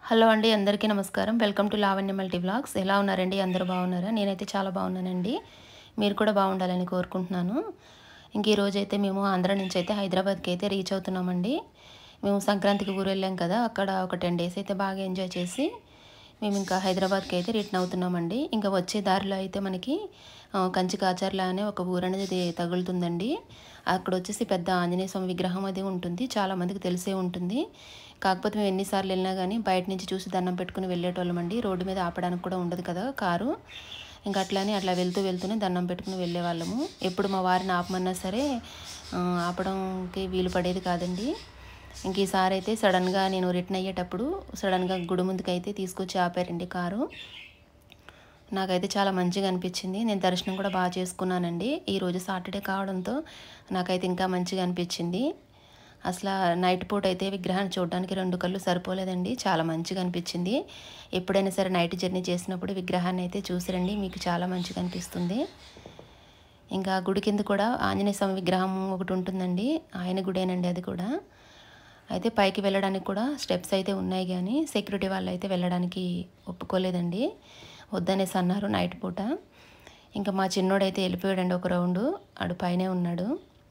hello అండి అందరికీ నమస్కారం welcome to Lavanya multi blogs ఎలా ఉన్నారండి అందరూ బాగున్నారా నేనైతే చాలా బాగున్నానండి మీరు కూడా బాగుండాలని కోరుకుంటున్నాను ఇంక ఈరోజు అయితే మేము ఆంధ్ర నుంచి అయితే హైదరాబాద్కి అయితే రీచ్ అవుతున్నామండి మేము సంక్రాంతికి ఊరు వెళ్ళాం కదా అక్కడ ఒక టెన్ డేస్ అయితే బాగా ఎంజాయ్ చేసి మేము ఇంకా హైదరాబాద్కి అయితే రిటర్న్ అవుతున్నామండి ఇంకా వచ్చే దారిలో అయితే మనకి ఆ, కంచి కాచర్ల అనే ఒక ఊరు అనేది తగులుతుందండి అక్కడ వచ్చేసి పెద్ద ఆంజనేయ స్వామి విగ్రహం అది ఉంటుంది చాలా మందికి తెలిసే ఉంటుంది కాకపోతే మేము ఎన్నిసార్లు వెళ్ళినా కానీ బయట నుంచి చూసి దండం పెట్టుకుని వెళ్ళేటోళ్ళమండి రోడ్డు మీద ఆపడానికి కూడా ఉండదు కదా కారు ఇంకా అట్లానే అట్లా వెళ్తూ వెళ్తూనే దండం పెట్టుకుని వెళ్ళేవాళ్ళము ఎప్పుడు మా వారిని ఆపమన్నా సరే ఆ, ఆపడంకి వీలు పడేది కాదండి ఇంక ఈసారి అయితే సడన్గా నేను రిటర్న్ అయ్యేటప్పుడు సడన్గా గుడి ముందుకు అయితే తీసుకొచ్చి ఆపారండి కారు నాకైతే చాలా మంచిగా అనిపించింది నేను దర్శనం కూడా బాగా చేసుకున్నానండి ఈరోజు సాటర్డే కావడంతో నాకైతే ఇంకా మంచిగా అనిపించింది అసలు నైట్ పూట అయితే విగ్రహాన్ని చూడడానికి రెండు కళ్ళు సరిపోలేదండి చాలా మంచిగా అనిపించింది ఎప్పుడైనా సరే నైట్ జర్నీ చేసినప్పుడు విగ్రహాన్ని అయితే చూసిరండి మీకు చాలా మంచిగా అనిపిస్తుంది ఇంకా గుడి కింద కూడా ఆంజనేయ స్వామి విగ్రహం ఒకటి ఉంటుందండి ఆయన గుడేనండి అది కూడా అయితే పైకి వెళ్ళడానికి కూడా స్టెప్స్ అయితే ఉన్నాయి కానీ సెక్యూరిటీ వాళ్ళు అయితే వెళ్ళడానికి ఒప్పుకోలేదండి వద్దనేసి అన్నారు నైట్ పూట ఇంకా మా చిన్నోడు అయితే వెళ్ళిపోయాడండి ఒక రౌండ్ ఆడు పైనే ఉన్నాడు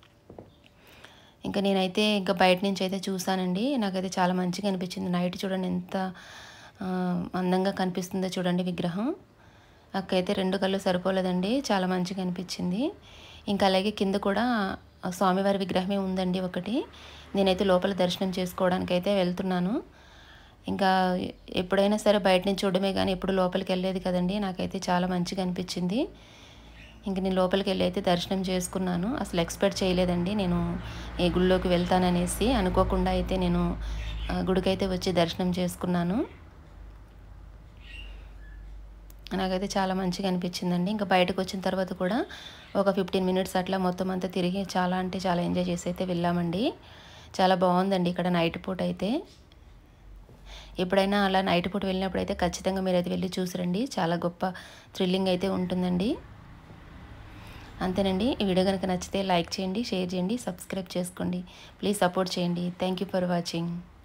ఇంకా నేనైతే ఇంకా బయట నుంచి అయితే చూసానండి నాకైతే చాలా మంచిగా అనిపించింది నైట్ చూడండి ఎంత ఆ, అందంగా కనిపిస్తుందో చూడండి విగ్రహం అక్కయితే రెండు కళ్ళు సరిపోలేదండి చాలా మంచిగా అనిపించింది ఇంకా అలాగే కింద కూడా ఆ స్వామివారి విగ్రహమే ఉందండి ఒకటి నేనైతే లోపల దర్శనం చేసుకోవడానికి అయితే వెళ్తున్నాను ఇంకా ఎప్పుడైనా సరే బయట నుంచి చూడడమే కానీ ఎప్పుడు లోపలికి వెళ్ళేది కదండి నాకైతే చాలా మంచిగా అనిపించింది ఇంక నేను లోపలికి వెళ్ళి అయితే దర్శనం చేసుకున్నాను అసలు ఎక్స్పెక్ట్ చేయలేదండి నేను ఈ గుళ్ళోకి వెళ్తాననేసి అనుకోకుండా అయితే నేను ఆ, గుడికైతే వచ్చి దర్శనం చేసుకున్నాను నాకైతే చాలా మంచిగా అనిపించిందండి ఇంకా బయటకు వచ్చిన తర్వాత కూడా ఒక ఫిఫ్టీన్ మినిట్స్ అట్లా మొత్తం అంతా తిరిగి చాలా అంటే చాలా ఎంజాయ్ చేసి అయితే వెళ్ళామండి చాలా బాగుందండి ఇక్కడ నైట్ పూట అయితే ఎప్పుడైనా అలా నైట్ పూట వెళ్ళినప్పుడు అయితే ఖచ్చితంగా మీరైతే వెళ్ళి చూసిరండి చాలా గొప్ప థ్రిల్లింగ్ అయితే ఉంటుందండి అంతేనండి ఈ వీడియో కనుక నచ్చితే లైక్ చేయండి షేర్ చేయండి సబ్స్క్రైబ్ చేసుకోండి ప్లీజ్ సపోర్ట్ చేయండి థ్యాంక్ యూ ఫర్ వాచింగ్